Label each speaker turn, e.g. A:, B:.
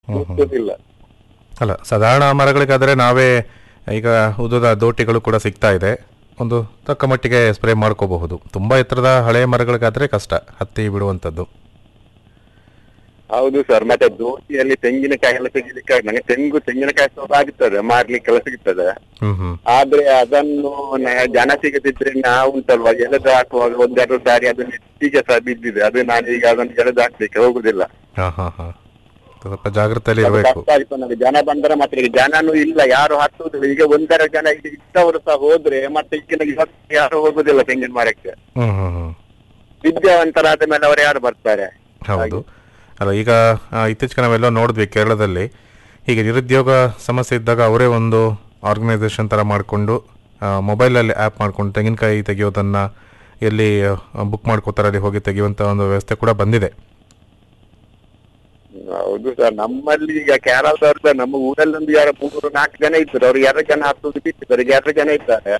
A: ಮುಟ್ಟುದಿಲ್ಲ
B: ಅಲ್ಲ ಸಾಧಾರಣ ಮರಗಳಿಗಾದರೆ ನಾವೇ ಈಗ ಉದ್ದದ ದೋಟಿಗಳು ಕೂಡ ಸಿಗ್ತಾ ಇದೆ ಒಂದು ತಕ್ಕ ಮಟ್ಟಿಗೆ ಸ್ಪ್ರೇ ಮಾಡ್ಕೋಬಹುದು ತುಂಬ ಎತ್ತರದ ಹಳೆಯ ಮರಗಳಿಗಾದರೆ ಕಷ್ಟ ಹತ್ತಿ ಬಿಡುವಂಥದ್ದು
A: ಹೌದು ಸರ್ ಮತ್ತೆ ದೋಟಿಯಲ್ಲಿ ತೆಂಗಿನಕಾಯಿ ಎಲ್ಲ ತೆಗಿಲಿಕ್ಕೆ ನಂಗೆ ತೆಂಗು ತೆಂಗಿನಕಾಯಿ ಸ್ವಲ್ಪ ಆಗುತ್ತದೆ ಮಾರ್ಲಿಕ್ಕೆಲ್ಲ ಸಿಗ್ತದೆ
B: ಹ್ಮ್ ಹ್ಮ್
A: ಆದ್ರೆ ಅದನ್ನು ನ- ಜನ ಸಿಗದಿದ್ರೆ ನಾವು ಉಂಟಲ್ವಾ ಎಳೆದು ಹಾಕುವಾಗ ಒಂದೆರಡು ಸಾರಿ ಅದು ನೆಟ್ಟಿಗೆ ಸಹ ಬಿದ್ದಿದೆ ಅದು ನಾನು ಈಗ ಅದನ್ನು ಎಳೆದು ಹಾಕ್ಲಿಕ್ಕೆ ಹೋಗುದಿಲ್ಲ
B: ಹಾ ಹಾ ಹಾ ಸ್ವಲ್ಪ ಜಾಗ್ರತೆಯಲ್ಲಿ
A: ಅದು
B: ಇರಬೇಕು
A: ಕಷ್ಟ ಆಯ್ತು ನನಗೆ ಜನ ಬಂದ್ರೆ ಮತ್ತೆ ಈಗ ಜನನು ಇಲ್ಲ ಯಾರು ಹತ್ತುದಿಲ್ಲ ಈಗ ಒಂದೆರಡು ಜನ ಈಗ ಇದ್ದವರು ಸಹ ಹೋದ್ರೆ ಮತ್ತೆ ಈಗಿನ ಇವತ್ತು ಯಾರು ಹೋಗುದಿಲ್ಲ ತೆಂಗಿನ ಮರಕ್ಕೆ
B: ಹ್ಮ್ ಹ್ಮ್ ಹ್ಮ್
A: ವಿದ್ಯಾವಂತರಾದ ಮೇಲೆ ಅವರು ಯಾರು ಬರ್ತಾರೆ
B: ಹೌದು ಅಲ್ಲ ಈಗ ಆ, ಇತ್ತೀಚೆಗೆ ನಾವೆಲ್ಲ ನೋಡಿದ್ವಿ ಕೇರಳದಲ್ಲಿ ಹೀಗೆ ನಿರುದ್ಯೋಗ ಸಮಸ್ಯೆ ಇದ್ದಾಗ ಅವರೇ ಒಂದು ಆರ್ಗನೈಸೇಷನ್ ಥರ ಮಾಡಿಕೊಂಡು ಮೊಬೈಲಲ್ಲಿ ಆ್ಯಪ್ ಮಾಡ್ಕೊಂಡು ತೆಂಗಿನಕಾಯಿ ತೆಗೆಯೋದನ್ನು ಎಲ್ಲಿ ಬುಕ್ ಮಾಡ್ಕೋತಾರೆ ಅಲ್ಲಿ ಹೋಗಿ ತೆಗೆಯುವಂಥ ಒಂದು ವ್ಯವಸ್ಥೆ ಕೂಡ ಬಂದಿದೆ
A: ಹೌದು ಸರ್ ನಮ್ಮಲ್ಲಿ ಈಗ ಕೇರಳದವ್ರ ನಮ್ಮ ಊರಲ್ಲಿ ಒಂದು ಯಾರು ಮೂರು ನಾಲ್ಕು ಜನ ಇದ್ರು ಅವ್ರು ಎರಡು ಜನ ಹತ್ತುದು ಬಿಟ್ಟಿದ್ದಾರೆ ಈಗ ಎರಡು ಜನ ಇದ್ದಾರೆ